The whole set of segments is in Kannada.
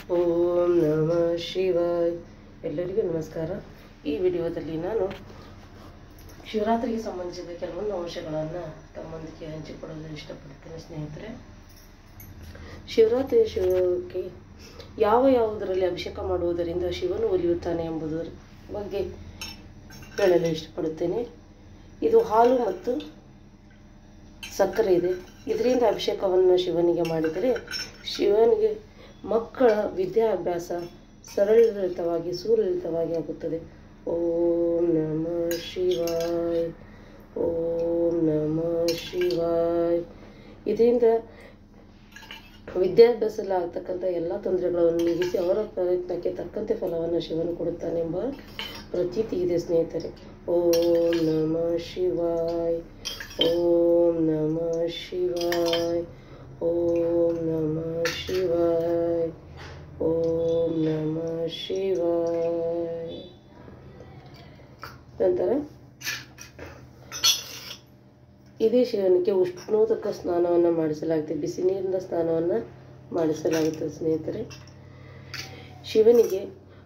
ಓಂ ನಮ ಶಿವಾಯ್ ಎಲ್ಲರಿಗೂ ನಮಸ್ಕಾರ ಈ ವಿಡಿಯೋದಲ್ಲಿ ನಾನು ಶಿವರಾತ್ರಿಗೆ ಸಂಬಂಧಿಸಿದ ಕೆಲವೊಂದು ಅಂಶಗಳನ್ನು ತಮ್ಮೊಂದಿಗೆ ಹಂಚಿಕೊಳ್ಳಲು ಇಷ್ಟಪಡ್ತೇನೆ ಸ್ನೇಹಿತರೆ ಶಿವರಾತ್ರಿ ಶಿವಕ್ಕೆ ಯಾವ ಯಾವುದರಲ್ಲಿ ಅಭಿಷೇಕ ಮಾಡುವುದರಿಂದ ಶಿವನು ಒಲಿಯುತ್ತಾನೆ ಎಂಬುದರ ಬಗ್ಗೆ ಹೇಳಲು ಇಷ್ಟಪಡುತ್ತೇನೆ ಇದು ಹಾಲು ಮತ್ತು ಸಕ್ಕರೆ ಇದೆ ಇದರಿಂದ ಅಭಿಷೇಕವನ್ನು ಶಿವನಿಗೆ ಮಾಡಿದರೆ ಶಿವನಿಗೆ ಮಕ್ಕಳ ವಿದ್ಯಾಭ್ಯಾಸ ಸರಳರಿತವಾಗಿ ಸುಲಲಿತವಾಗಿ ಆಗುತ್ತದೆ ಓಂ ನಮ ಶಿವಾಯ್ ಓಂ ನಮ ಶಿವಾಯ್ ಇದರಿಂದ ವಿದ್ಯಾಭ್ಯಾಸದಲ್ಲಿ ಆಗ್ತಕ್ಕಂಥ ಎಲ್ಲ ತೊಂದರೆಗಳನ್ನು ನೀಗಿಸಿ ಅವರ ಪ್ರಯತ್ನಕ್ಕೆ ತಕ್ಕಂತೆ ಫಲವನ್ನು ಶಿವನು ಕೊಡುತ್ತಾನೆಂಬ ಪ್ರತೀತಿ ಇದೆ ಸ್ನೇಹಿತರೆ ಓಂ ನಮ ಶಿವಾಯ್ ಓಂ ನಮ ಶಿವಾಯ್ ಓಂ ನಮ ಶಿವಾಯ್ ಓಂ ನಮ ಶಿವಾಯ್ ನಂತರ ಇದೇ ಶಿವನಿಗೆ ಉಷ್ಣೋದಕ ಸ್ನಾನವನ್ನು ಮಾಡಿಸಲಾಗುತ್ತೆ ಬಿಸಿ ನೀರಿನ ಸ್ನಾನವನ್ನು ಮಾಡಿಸಲಾಗುತ್ತದೆ ಸ್ನೇಹಿತರೆ ಶಿವನಿಗೆ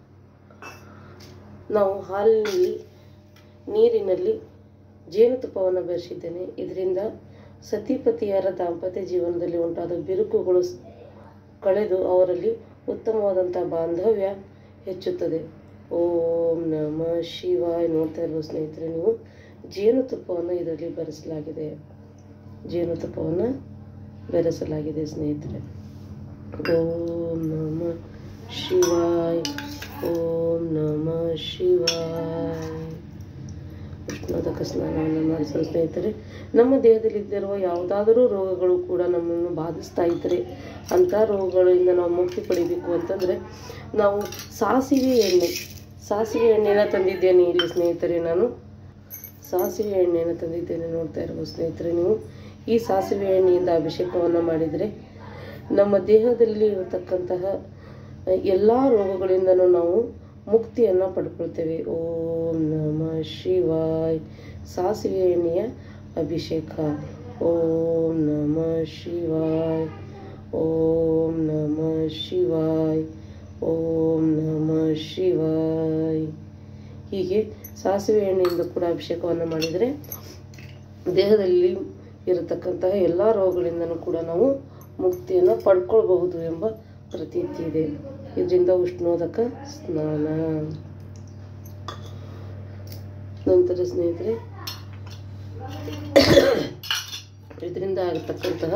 ನಾವು ಹಾಲಿನಲ್ಲಿ ನೀರಿನಲ್ಲಿ ಜೇನುತುಪ್ಪವನ್ನು ಬೆರೆಸಿದ್ದೇನೆ ಇದರಿಂದ ಸತಿಪತಿಯರ ದಾಂಪತ್ಯ ಜೀವನದಲ್ಲಿ ಉಂಟಾದ ಬಿರುಕುಗಳು ಸ್- ಕಳೆದು ಅವರಲ್ಲಿ ಉತ್ತಮವಾದಂಥ ಬಾಂಧವ್ಯ ಹೆಚ್ಚುತ್ತದೆ ಓಂ ನಮ ಶಿವಾಯ್ ನೋಡ್ತಾ ಇರುವ ಸ್ನೇಹಿತರೆ ನೀವು ಜೇನುತುಪ್ಪವನ್ನು ಇದರಲ್ಲಿ ಬೆರೆಸಲಾಗಿದೆ ಜೇನುತುಪ್ಪವನ್ನು ಬೆರೆಸಲಾಗಿದೆ ಸ್ನೇಹಿತರೆ ಓಂ ನಮ ಶಿವಾಯ್ ಓಂ ನಮ ಶಿವಾಯ್ ಉಷ್ಣೋದಕ ಸ್ನಾನವನ್ನು ಮಾಡಿಸಲು ಸ್ನೇಹಿತರೆ ನಮ್ಮ ದೇಹದಲ್ಲಿದ್ದಿರುವ ಯಾವುದಾದರೂ ರೋಗಗಳು ಕೂಡ ನಮ್ಮನ್ನು ಬಾಧಿಸ್ತಾ ಇದ್ದರೆ ಅಂಥ ರೋಗಗಳಿಂದ ನಾವು ಮುಕ್ತಿ ಪಡಿಬೇಕು ಅಂತಂದರೆ ನಾವು ಸಾಸಿವೆ ಎಣ್ಣೆ ಸಾಸಿವೆ ಎಣ್ಣೆನ ತಂದಿದ್ದೇನೆ ಇಲ್ಲಿ ಸ್ನೇಹಿತರೆ ನಾನು ಸಾಸಿವೆ ಎಣ್ಣೆಯನ್ನು ತಂದಿದ್ದೇನೆ ನೋಡ್ತಾ ಇರ್ಬೋದು ಸ್ನೇಹಿತರೆ ನೀವು ಈ ಸಾಸಿವೆ ಎಣ್ಣೆಯಿಂದ ಅಭಿಷೇಕವನ್ನು ಮಾಡಿದರೆ ನಮ್ಮ ದೇಹದಲ್ಲಿ ಇರತಕ್ಕಂತಹ ಎಲ್ಲ ರೋಗಗಳಿಂದನೂ ನಾವು ಮುಕ್ತಿಯನ್ನು ಪಡ್ಕೊಳ್ತೇವೆ ಓಂ ನಮ ಶಿವಾಯ್ ಸಾಸಿವೆ ಎಣ್ಣೆಯ ಅಭಿಷೇಕ ಓಂ ನಮ ಶಿವಾಯ್ ಓಂ ನಮ ಶಿವಾಯ್ ಓಂ ನಮ ಶಿವಾಯ್ ಹೀಗೆ ಸಾಸಿವೆ ಎಣ್ಣೆಯಿಂದ ಕೂಡ ಅಭಿಷೇಕವನ್ನು ಮಾಡಿದರೆ ದೇಹದಲ್ಲಿ ಇರತಕ್ಕಂತಹ ಎಲ್ಲ ರೋಗಗಳಿಂದನೂ ಕೂಡ ನಾವು ಮುಕ್ತಿಯನ್ನು ಪಡ್ಕೊಳ್ಬಹುದು ಎಂಬ ಪ್ರತೀತಿ ಇದೆ ಇದರಿಂದ ಉಷ್ಣೋದಕ ಸ್ನಾನ ನಂತರ ಸ್ನೇಹಿತರೆ ಇದರಿಂದ ಆಗತಕ್ಕಂತಹ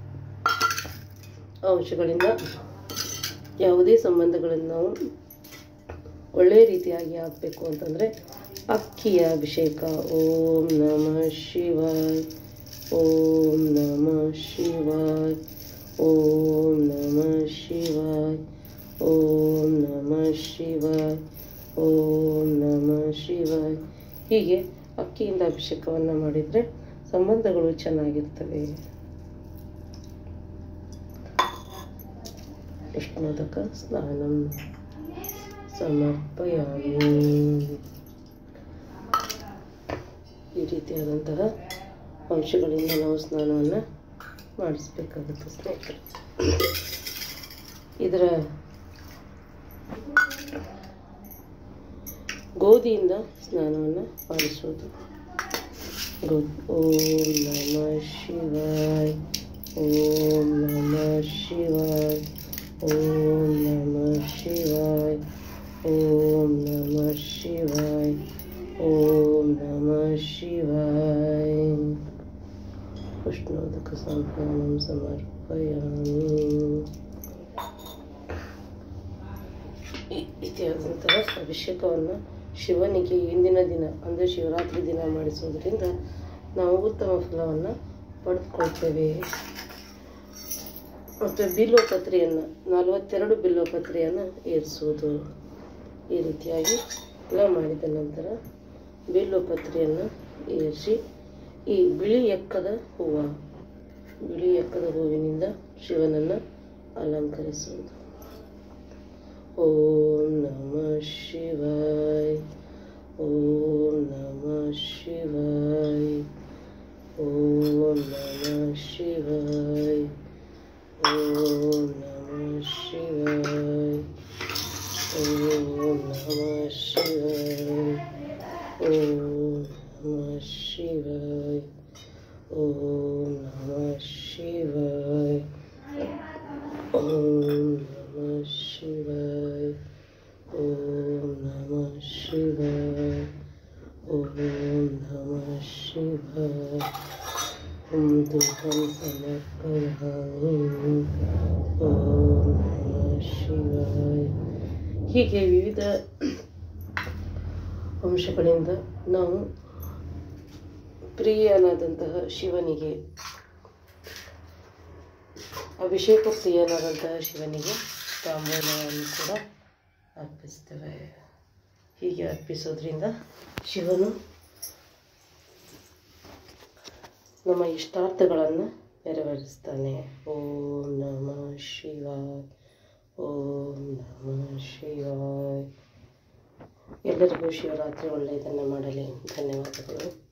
ಅಂಶಗಳಿಂದ ಯಾವುದೇ ಸಂಬಂಧಗಳನ್ನು ನಾವು ಒಳ್ಳೆಯ ರೀತಿಯಾಗಿ ಆಗಬೇಕು ಅಂತಂದರೆ ಅಕ್ಕಿಯ ಅಭಿಷೇಕ ಓಂ ನಮ ಶಿವಾಯ್ ಓಂ ನಮ ಶಿವಾಯ್ ಓಂ ನಮ ಶಿವಾಯ್ ಓಂ ನಮ ಶಿವಾಯ್ ಓಂ ನಮ ಶಿವಾಯ್ ಹೀಗೆ ಅಕ್ಕಿಯಿಂದ ಅಭಿಷೇಕವನ್ನು ಮಾಡಿದರೆ ಸಂಬಂಧಗಳು ಚೆನ್ನಾಗಿರ್ತವೆ ಉಷ್ಣೋದಕ ಸ್ನಾನಂ ಸಮರ್ಪಯಾಮಿ ಈ ರೀತಿಯಾದಂತಹ ಅಂಶಗಳಿಂದ ನಾವು ಸ್ನಾನವನ್ನು ಮಾಡಿಸ್ಬೇಕಾಗುತ್ತೆ ಸ್ನೇಹಿತರೆ ಇದರ ಗೋಧಿಯಿಂದ ಸ್ನಾನವನ್ನು ಮಾಡಿಸುವುದು ಗೋ ಓಂ ನಮ ಶಿವಾಯ್ ಓಂ ನಮ ಶಿವಾಯ್ ಓಂ ನಮ ಶಿವಾಯ್ ಓಂ ನಮ ಶಿವಾಯ್ ಓಂ ನಮ ಶಿವಾಯ್ ಉಷ್ಣೋದಕ ಸಂಪ್ರಾಣಂ ಸಮರ್ಪಯಾಮಿ ಈ ರೀತಿಯಾದಂತಹ ಅಭಿಷೇಕವನ್ನು ಶಿವನಿಗೆ ಇಂದಿನ ದಿನ ಅಂದರೆ ಶಿವರಾತ್ರಿ ದಿನ ಮಾಡಿಸುವುದರಿಂದ ನಾವು ಉತ್ತಮ ಫಲವನ್ನು ಪಡೆದುಕೊಳ್ತೇವೆ ಮತ್ತು ಬಿಲ್ವಪತ್ರೆಯನ್ನು ನಲವತ್ತೆರಡು ಬಿಲ್ವಪತ್ರೆಯನ್ನು ಏರಿಸುವುದು ಈ ರೀತಿಯಾಗಿ ಎಲ್ಲ ಮಾಡಿದ ನಂತರ ಬಿಲ್ವಪತ್ರೆಯನ್ನು ಏರಿಸಿ ಈ ಬಿಳಿ ಎಕ್ಕದ ಹೂವು ಬಿಳಿ ಎಕ್ಕದ ಹೂವಿನಿಂದ ಶಿವನನ್ನು ಅಲಂಕರಿಸುವುದು ಓಂ ನಮ ಶಿವಾಯ್ ಓಂ ನಮ ಶಿವಾಯ್ ಓಂ ನಮ ಶಿವಾಯ್ ಓಂ ನಮ ಶಿವಾಯ್ ಓಂ ನಮಃ ಶಿವಾಯ ಓಂ ನಮಃ ಶಿವಾಯ ಓಂ ನಮಃ ಶಿವಾಯ ಓಂ ಧೂಪಂ ಸಮರ್ಪಯಾಮಿ ಓಂ ನಮಃ ಶಿವಾಯ ಹೀಗೆ ವಿವಿಧ ಅಂಶಗಳಿಂದ ನಾವು ಪ್ರಿಯನಾದಂತಹ ಶಿವನಿಗೆ ಅಭಿಷೇಕ ಪ್ರಿಯನಾದಂತಹ ಶಿವನಿಗೆ ತಾಂಬೂಲವನ್ನು ಕೂಡ ಅರ್ಪಿಸ್ತೇವೆ ಹೀಗೆ ಅರ್ಪಿಸೋದ್ರಿಂದ ಶಿವನು ನಮ್ಮ ಇಷ್ಟಾರ್ಥಗಳನ್ನು ನೆರವೇರಿಸ್ತಾನೆ ಓಂ ನಮಃ ಶಿವಾಯ ಓಂ ನಮಃ ಶಿವಾಯ ಎಲ್ಲರಿಗೂ ಶಿವರಾತ್ರಿ ಒಳ್ಳೆಯದನ್ನು ಮಾಡಲಿ ಧನ್ಯವಾದಗಳು